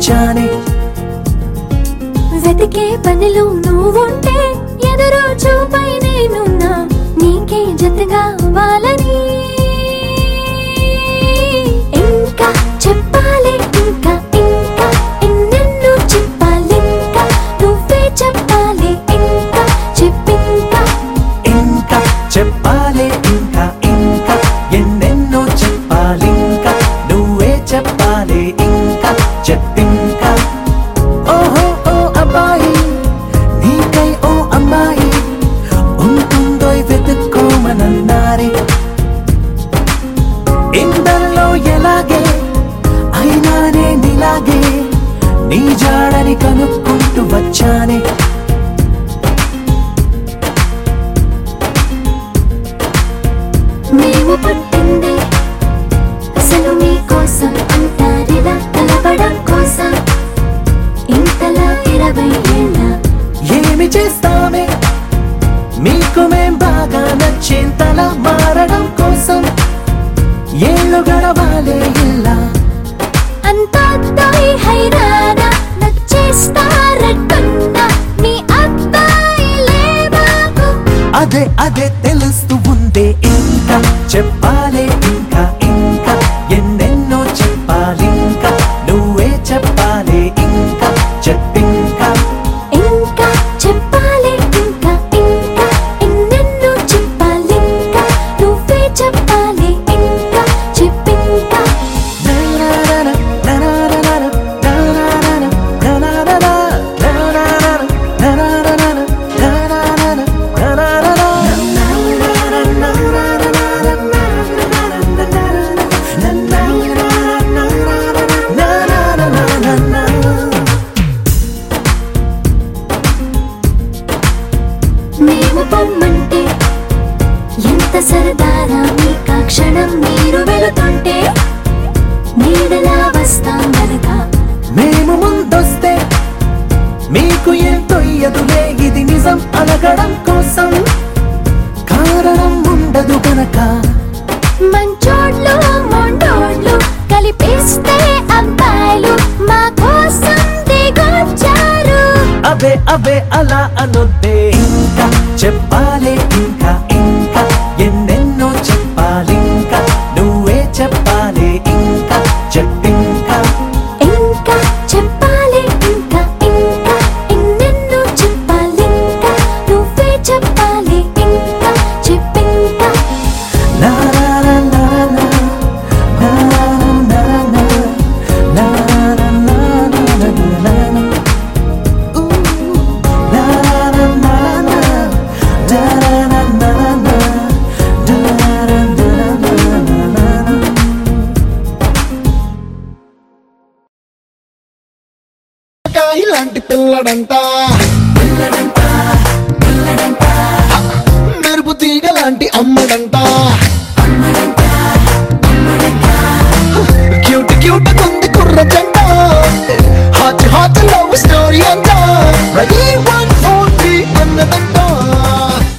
వచ్చానే వెతికే పనిలో నువ్వుంటే ఎదురు చూపై నేనున్నా నీకే జతగా అవ్వాలని ఇంకా చెప్పాలి ఇంకా ఇంకా ఎన్నెన్నో చెప్పాలి ఇంకా నువ్వే చెప్పాలి ఇంకా చెప్పింకా ఇంకా చెప్పాలి ఇంకా ఇంకా ఎన్నెన్నో చెప్పాలి ఇంకా నువ్వే చెప్పాలి ఇంకా చెప్పింకా ఓహో ఓ అబ్బాయి నీకై ఓ అమ్మాయి ఉంటుందో వెతుక్కోమనన్నారే ఇందరిలో ఎలాగే అయినానే నీలాగే నీ జాడని కనుక్కుంటూ వచ్చానే మేము పుట్టింది అసలు మీకోసం అంటారిలా కలపడం కోసం ఇంతలా ఇరవై ఏళ్ళ ఏమి చేస్తామే మీకు మేం బాగా నచ్చేంతలా మారడం కోసం ఏళ్ళు గడవాలే ఇలా అంతా హైరానా నచ్చేస్తారట్టున్నా మీ అబ్బాయిలే మాకు అదే అదే తెలుస్తూ ఉందే ఇంకా చెప్పాలే ఇంకా ఇంకా ఎన్నెన్నో చెప్పాలి ఇంకా నువ్వే చెప్పాలి ఇంకా చెప్పింకా ఇంకా చెప్పాలి ఇంకా ఇంకా ఎన్నెన్నో చెప్పాలి ఇంకా నువ్వే చెప్పాలి ఇంకా చెప్పింకా మేము పొమ్మంటే ఎంత సరదారా మీకా క్షణం మీరు వెళుతుంటే నీడలా వస్తాం గనక మేము ముందొస్తే మీకు ఏం తొయ్యదులే ఇది నిజం అలగడం కోసం కారణం ఉండదు గనక మంచోడ్లు మొండోడ్లు కలిపేస్తే అబ్బాయిలు మా కోసం దిగొచ్చారు అవే అవే అలా అనొద్దే ఇంకా చెప్పాలి ఇంకా ఇంకా ఎన్నెన్నో చెప్పాలి ఇంకా నువ్వే చెప్పాలి ఇంకా చెప్పింకా ఇంకా చెప్పాలి ఇంకా ఇంకా ఎన్నెన్నో చెప్పాలి ఇంకా నువ్వే చెప్పాలి ఇంకా చెప్పింకా నా నా నా నా నా నా నా నా నా నా నా నా నా నా ఊ నా నా నా నా డా నా నా నా నా డా నా నా నా నా ఇలాంటి పిల్లడంట మెరుపు తీగ లాంటి అమ్మడంట క్యూట్ క్యూట్ కొంది కుర్ర జంట హాట్ హాట్ లవ్ స్టోరీ అంట రెడీ వన్ ఫోర్ త్రీ అన్నదంట